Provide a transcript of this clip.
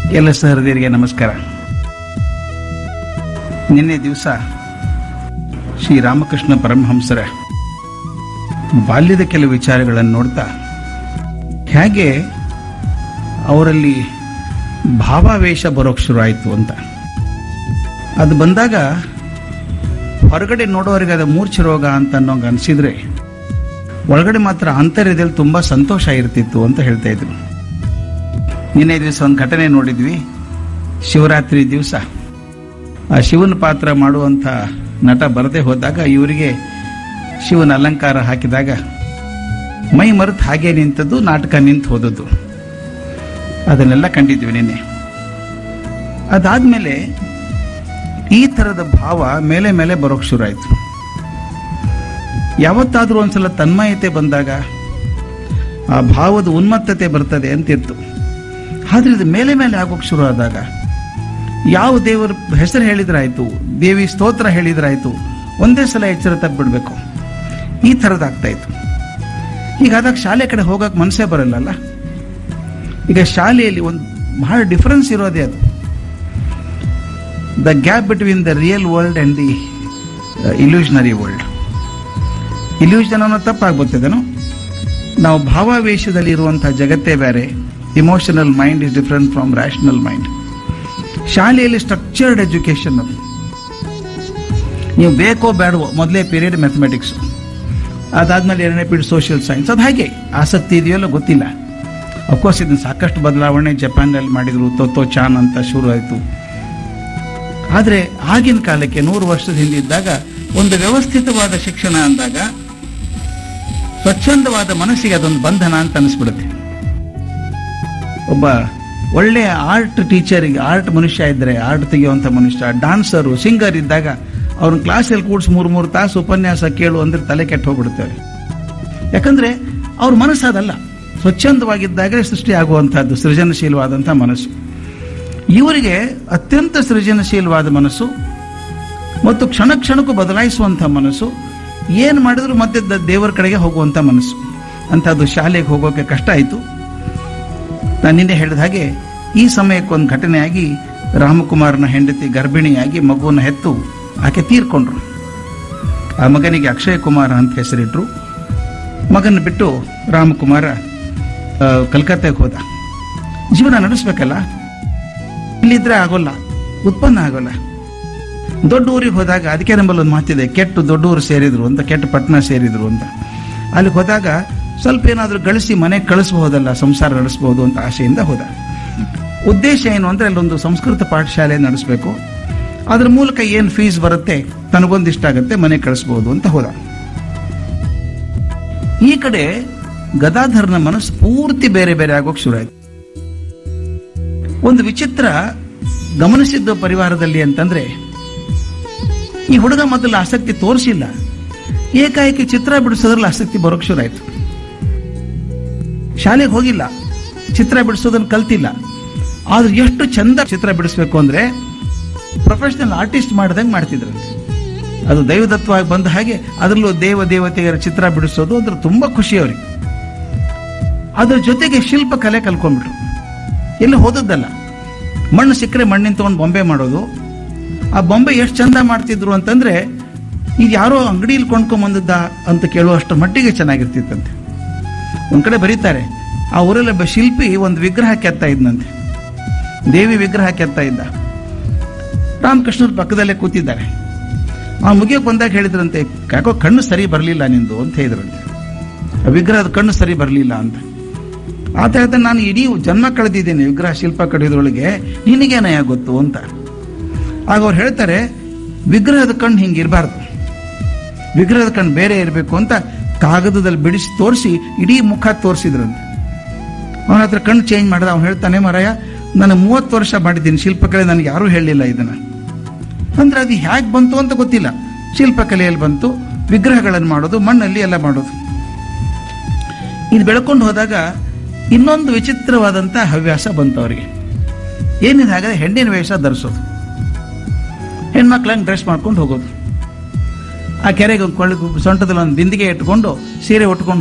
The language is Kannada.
ಎಲ್ಲ ಸಹೃದಯರಿಗೆ ನಮಸ್ಕಾರ ನಿನ್ನೆ ದಿವಸ ಶ್ರೀ ರಾಮಕೃಷ್ಣ ಪರಮಹಂಸರ ಬಾಲ್ಯದ ಕೆಲವು ವಿಚಾರಗಳನ್ನು ನೋಡ್ತಾ ಹೇಗೆ ಅವರಲ್ಲಿ ಭಾವಾವೇಶ ಬರೋಕ್ಕೆ ಶುರು ಆಯಿತು ಅಂತ ಅದು ಬಂದಾಗ ಹೊರಗಡೆ ನೋಡೋರಿಗೆ ಅದು ಮೂರ್ಛೆ ರೋಗ ಅಂತ ಅನ್ನೋಂಗೆ ಅನಿಸಿದ್ರೆ ಒಳಗಡೆ ಮಾತ್ರ ಆಂತರ್ಯದಲ್ಲಿ ತುಂಬ ಸಂತೋಷ ಇರ್ತಿತ್ತು ಅಂತ ಹೇಳ್ತಾ ಇದ್ರು ನಿನ್ನೆ ದಿವಸ ಒಂದು ಘಟನೆ ನೋಡಿದ್ವಿ ಶಿವರಾತ್ರಿ ದಿವಸ ಆ ಶಿವನ ಪಾತ್ರ ಮಾಡುವಂಥ ನಟ ಬರದೇ ಹೋದಾಗ ಇವರಿಗೆ ಶಿವನ ಅಲಂಕಾರ ಹಾಕಿದಾಗ ಮೈ ಮರೆತು ಹಾಗೆ ನಿಂತದ್ದು ನಾಟಕ ನಿಂತು ಹೋದದ್ದು ಅದನ್ನೆಲ್ಲ ಕಂಡಿದ್ವಿ ನಿನ್ನೆ ಅದಾದ್ಮೇಲೆ ಈ ಥರದ ಭಾವ ಮೇಲೆ ಮೇಲೆ ಬರೋಕ್ಕೆ ಶುರು ಆಯಿತು ಯಾವತ್ತಾದರೂ ಒಂದ್ಸಲ ತನ್ಮಯತೆ ಬಂದಾಗ ಆ ಭಾವದ ಉನ್ಮತ್ತತೆ ಬರ್ತದೆ ಅಂತಿತ್ತು ಆದ್ರೆ ಇದು ಮೇಲೆ ಮೇಲೆ ಆಗೋಕೆ ಶುರು ಆದಾಗ ಯಾವ ದೇವರ ಹೆಸರು ಹೇಳಿದ್ರಾಯ್ತು ದೇವಿ ಸ್ತೋತ್ರ ಹೇಳಿದ್ರಾಯ್ತು ಒಂದೇ ಸಲ ಎಚ್ಚರ ತಪ್ಪಿಬಿಡ್ಬೇಕು ಈ ಥರದ್ದಾಗ್ತಾ ಇತ್ತು ಹೀಗಾದಾಗ ಶಾಲೆ ಕಡೆ ಹೋಗಕ್ಕೆ ಮನಸ್ಸೇ ಬರಲ್ಲಲ್ಲ ಈಗ ಶಾಲೆಯಲ್ಲಿ ಒಂದು ಬಹಳ ಡಿಫರೆನ್ಸ್ ಇರೋದೇ ಅದು the gap between the real world and the illusionary world illusion ಅನ್ನೋ ತಪ್ಪಾಗ್ಬೋದೇನು ನಾವು ಭಾವಾವೇಶದಲ್ಲಿ ಇರುವಂಥ ಜಗತ್ತೇ ಬೇರೆ emotional mind is different from rational mind ಶಾಲೆಯಲ್ಲಿ ಸ್ಟ್ರಕ್ಚರ್ಡ್ ಎಜುಕೇಶನ್ ಅದು ನೀವು ಬೇಕೋ ಬೇಡವೋ ಮೊದಲೇ ಪೀರಿಯಡ್ ಮ್ಯಾಥಮೆಟಿಕ್ಸ್ ಅದಾದ್ಮೇಲೆ ಎರಡನೇ ಪೀರಿಯಡ್ ಸೋಷಿಯಲ್ ಸೈನ್ಸ್ ಅದು ಹಾಗೆ ಆಸಕ್ತಿ ಇದೆಯಲ್ಲ ಗೊತ್ತಿಲ್ಲ ಅಫ್ಕೋರ್ಸ್ ಇದನ್ನು ಸಾಕಷ್ಟು ಬದಲಾವಣೆ ಜಪಾನ್ನಲ್ಲಿ ಮಾಡಿದ್ರು ತೊತ್ತೋ ಚಾನ್ ಅಂತ ಶುರು ಆಯಿತು ಆದರೆ ಆಗಿನ ಕಾಲಕ್ಕೆ ನೂರು ವರ್ಷದ ಹಿಂದಿದ್ದಾಗ ಒಂದು ವ್ಯವಸ್ಥಿತವಾದ ಶಿಕ್ಷಣ ಅಂದಾಗ ಸ್ವಚ್ಛಂದವಾದ ಮನಸ್ಸಿಗೆ ಅದೊಂದು ಬಂಧನ ಅಂತ ಅನಿಸ್ಬಿಡುತ್ತೆ ಒಬ್ಬ ಒಳ್ಳೆಯ ಆರ್ಟ್ ಟೀಚರಿಗೆ ಆರ್ಟ್ ಮನುಷ್ಯ ಇದ್ದರೆ ಆರ್ಟ್ ತೆಗೆಯುವಂಥ ಮನುಷ್ಯ ಡಾನ್ಸರು ಸಿಂಗರ್ ಇದ್ದಾಗ ಅವ್ರನ್ನ ಕ್ಲಾಸಲ್ಲಿ ಕೂಡಿಸಿ ಮೂರು ಮೂರು ತಾಸು ಉಪನ್ಯಾಸ ಕೇಳು ಅಂದ್ರೆ ತಲೆ ಕೆಟ್ಟು ಹೋಗ್ಬಿಡ್ತೇವೆ ಯಾಕಂದ್ರೆ ಅವ್ರ ಮನಸ್ಸು ಅದಲ್ಲ ಸ್ವಚ್ಛಂದವಾಗಿದ್ದಾಗ ಸೃಷ್ಟಿಯಾಗುವಂಥದ್ದು ಸೃಜನಶೀಲವಾದಂಥ ಮನಸ್ಸು ಇವರಿಗೆ ಅತ್ಯಂತ ಸೃಜನಶೀಲವಾದ ಮನಸ್ಸು ಮತ್ತು ಕ್ಷಣ ಕ್ಷಣಕ್ಕೂ ಬದಲಾಯಿಸುವಂಥ ಮನಸ್ಸು ಏನು ಮಾಡಿದ್ರು ಮತ್ತೆ ದ- ದೇವರ ಕಡೆಗೆ ಹೋಗುವಂಥ ಮನಸ್ಸು ಅಂಥದ್ದು ಶಾಲೆಗೆ ಹೋಗೋಕೆ ಕಷ್ಟ ಆಯಿತು ನಾನು ನಿನ್ನೆ ಹೇಳಿದ ಹಾಗೆ ಈ ಸಮಯಕ್ಕೊಂದು ಘಟನೆಯಾಗಿ ರಾಮಕುಮಾರನ ಹೆಂಡತಿ ಗರ್ಭಿಣಿಯಾಗಿ ಮಗುವನ್ನು ಹೆತ್ತು ಆಕೆ ತೀರ್ಕೊಂಡ್ರು ಆ ಮಗನಿಗೆ ಅಕ್ಷಯ್ ಕುಮಾರ ಅಂತ ಹೆಸರಿಟ್ರು ಮಗನ ಬಿಟ್ಟು ರಾಮಕುಮಾರ ಆ, ಕಲ್ಕತ್ತಾಗೆ ಹೋದ ಜೀವನ ನಡೆಸ್ಬೇಕಲ್ಲ ಇಲ್ಲಿದ್ರೆ ಆಗೋಲ್ಲ ಉತ್ಪನ್ನ ಆಗೋಲ್ಲ ದೊಡ್ಡ ಊರಿಗೆ ಹೋದಾಗ ಅದಕ್ಕೆ ನಮ್ಮಲ್ಲಿ ಒಂದು ಮಾತಿದೆ ಕೆಟ್ಟು ದೊಡ್ಡ ಊರು ಸೇರಿದ್ರು ಅಂತ ಕೆಟ್ಟ ಪಟ್ಟಣ ಸೇರಿದ್ರು ಅಂತ ಅಲ್ಲಿಗೆ ಹೋದಾಗ ಸ್ವಲ್ಪ ಏನಾದರೂ ಗಳಿಸಿ ಮನೆಗೆ ಕಳಿಸ್ಬಹುದಲ್ಲ ಸಂಸಾರ ನಡೆಸ್ಬೋದು ಅಂತ ಆಸೆಯಿಂದ ಹೋದ ಉದ್ದೇಶ ಏನು ಅಂದರೆ ಅಲ್ಲೊಂದು ಸಂಸ್ಕೃತ ಪಾಠಶಾಲೆ ನಡೆಸಬೇಕು ಅದ್ರ ಮೂಲಕ ಏನು ಫೀಸ್ ಬರುತ್ತೆ ತನಗೊಂದು ಇಷ್ಟ ಆಗುತ್ತೆ ಮನೆ ಕಳಿಸ್ಬೋದು ಅಂತ ಹೋದ ಈ ಕಡೆ ಗದಾಧರ್ನ ಮನಸ್ಸು ಪೂರ್ತಿ ಬೇರೆ ಬೇರೆ ಆಗೋಕೆ ಶುರು ಆಯ್ತು ಒಂದು ವಿಚಿತ್ರ ಗಮನಿಸಿದ್ದು ಪರಿವಾರದಲ್ಲಿ ಅಂತಂದ್ರೆ ಈ ಹುಡುಗ ಮೊದಲು ಆಸಕ್ತಿ ತೋರಿಸಿಲ್ಲ ಏಕಾಏಕಿ ಚಿತ್ರ ಬಿಡಿಸೋದ್ರಲ್ಲಿ ಆಸಕ್ತಿ ಬರೋಕ್ ಶುರು ಆಯ್ತು ಶಾಲೆಗೆ ಹೋಗಿಲ್ಲ ಚಿತ್ರ ಬಿಡಿಸೋದನ್ನ ಕಲ್ತಿಲ್ಲ ಆದ್ರೆ ಎಷ್ಟು ಚಂದ ಚಿತ್ರ ಬಿಡಿಸ್ಬೇಕು ಅಂದ್ರೆ ಪ್ರೊಫೆಷನಲ್ ಆರ್ಟಿಸ್ಟ್ ಮಾಡ್ದಂಗೆ ಮಾಡ್ತಿದ್ರಂತೆ ಅದು ದೈವದತ್ವವಾಗಿ ಬಂದ ಹಾಗೆ ಅದರಲ್ಲೂ ದೇವ ದೇವತೆಯರ ಚಿತ್ರ ಬಿಡಿಸೋದು ಅದ್ರ ತುಂಬಾ ಖುಷಿ ಅವ್ರಿಗೆ ಅದ್ರ ಜೊತೆಗೆ ಶಿಲ್ಪ ಕಲೆ ಕಲ್ಕೊಂಡ್ಬಿಟ್ರು ಎಲ್ಲಿ ಹೋದದ್ದಲ್ಲ ಮಣ್ಣು ಸಿಕ್ಕರೆ ಮಣ್ಣಿನ ತಗೊಂಡು ಬೊಂಬೆ ಮಾಡೋದು ಆ ಬೊಂಬೆ ಎಷ್ಟು ಚಂದ ಮಾಡ್ತಿದ್ರು ಅಂತಂದ್ರೆ ಇದು ಯಾರೋ ಅಂಗಡಿಯಲ್ಲಿ ಕೊಂಡ್ಕೊಂಬಂದದ್ದ ಅಂತ ಕೇಳುವಷ್ಟು ಮಟ್ಟಿಗೆ ಚೆನ್ನಾಗಿರ್ತಿತ್ತಂತೆ ಒಂದ್ ಕಡೆ ಬರೀತಾರೆ ಆ ಊರಲ್ಲಿ ಒಬ್ಬ ಶಿಲ್ಪಿ ಒಂದು ವಿಗ್ರಹ ಕೆತ್ತಾ ಇದ್ನಂತೆ ದೇವಿ ವಿಗ್ರಹ ಕೆತ್ತಾ ಇದ್ದ ರಾಮಕೃಷ್ಣರ ಪಕ್ಕದಲ್ಲೇ ಕೂತಿದ್ದಾರೆ ಆ ಮುಗಿಯೋಕೆ ಬಂದಾಗ ಹೇಳಿದ್ರಂತೆ ಯಾಕೋ ಕಣ್ಣು ಸರಿ ಬರಲಿಲ್ಲ ನಿಂದು ಅಂತ ಹೇಳಿದ್ರಂತೆ ಆ ವಿಗ್ರಹದ ಕಣ್ಣು ಸರಿ ಬರಲಿಲ್ಲ ಅಂತ ಆತ ಹೇಳ್ತಾನೆ ನಾನು ಇಡೀ ಜನ್ಮ ಕಳೆದಿದ್ದೇನೆ ವಿಗ್ರಹ ಶಿಲ್ಪ ಕಡಿಯೋದ್ರೊಳಗೆ ನಿನಗೇನಯ್ಯ ಗೊತ್ತು ಅಂತ ಆಗ ಅವ್ರು ಹೇಳ್ತಾರೆ ವಿಗ್ರಹದ ಕಣ್ಣು ಹಿಂಗಿರಬಾರ್ದು ವಿಗ್ರಹದ ಕಣ್ಣು ಬೇರೆ ಇರಬೇಕು ಅಂತ ಕಾಗದದಲ್ಲಿ ಬಿಡಿಸಿ ತೋರಿಸಿ ಇಡೀ ಮುಖ ತೋರಿಸಿದ್ರಂತೆ ಅವನ ಹತ್ರ ಕಣ್ಣು ಚೇಂಜ್ ಮಾಡಿದ ಅವ್ನು ಹೇಳ್ತಾನೆ ಮರಯ್ಯ ನಾನು ಮೂವತ್ತು ವರ್ಷ ಮಾಡಿದ್ದೀನಿ ಶಿಲ್ಪಕಲೆ ನನಗೆ ಯಾರೂ ಹೇಳಲಿಲ್ಲ ಇದನ್ನ ಅಂದ್ರೆ ಅದು ಹೇಗೆ ಬಂತು ಅಂತ ಗೊತ್ತಿಲ್ಲ ಶಿಲ್ಪಕಲೆಯಲ್ಲಿ ಬಂತು ವಿಗ್ರಹಗಳನ್ನು ಮಾಡೋದು ಮಣ್ಣಲ್ಲಿ ಎಲ್ಲ ಮಾಡೋದು ಇದು ಬೆಳ್ಕೊಂಡು ಹೋದಾಗ ಇನ್ನೊಂದು ವಿಚಿತ್ರವಾದಂಥ ಹವ್ಯಾಸ ಬಂತು ಅವರಿಗೆ ಏನಿದೆ ಹಾಗಾದ್ರೆ ಹೆಣ್ಣಿನ ವೇಷ ಧರಿಸೋದು ಹೆಣ್ಮಕ್ಳಂಗೆ ಡ್ರೆಸ್ ಮಾಡ್ಕೊಂಡು ಹೋಗೋದು ಆ ಕೆರೆಗೆ ಒಂದು ಕೊಳ್ಳಿ ಸೊಂಟದಲ್ಲಿ ಒಂದು ಬಿಂದಿಗೆ ಇಟ್ಕೊಂಡು ಸೀರೆ ಉಟ್ಕೊಂಡು